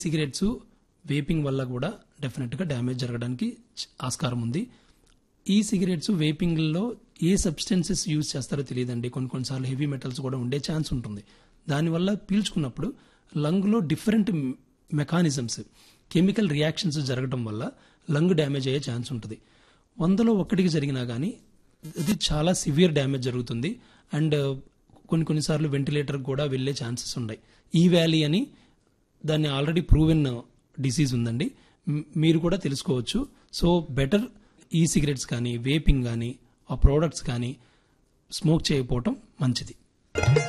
cigarettes vaping వల్ల కూడా డెఫినెట్గా డ్యామేజ్ జరగడానికి చ- ఆస్కారం ఉంది ఈ సిగరెట్స్ వేపింగ్లో ఏ సబ్స్టెన్సెస్ యూజ్ చేస్తారో తెలియదండి కొన్ని కొన్నిసార్లు హెవీ మెటల్స్ కూడా ఉండే ఛాన్స్ ఉంటుంది దానివల్ల పీల్చుకున్నప్పుడు లంగ్లో డిఫరెంట్ మెకానిజమ్స్ కెమికల్ రియాక్షన్స్ జరగడం వల్ల లంగ్ డ్యామేజ్ అయ్యే ఛాన్స్ ఉంటుంది వందలో ఒక్కటికి జరిగినా కానీ అది చాలా సివియర్ డ్యామేజ్ జరుగుతుంది అండ్ కొన్ని కొన్నిసార్లు వెంటిలేటర్ కూడా వెళ్ళే ఛాన్సెస్ ఉన్నాయి ఈ వ్యాలీ అని దాన్ని ఆల్రెడీ ప్రూవెన్ డిసీజ్ ఉందండి మ్- మీరు కూడా తెలుసుకోవచ్చు సో బెటర్ ఈ సిగరెట్స్ కానీ వేపింగ్ కానీ ఆ ప్రోడక్ట్స్ కానీ స్మోక్ చేయకపోవటం మంచిది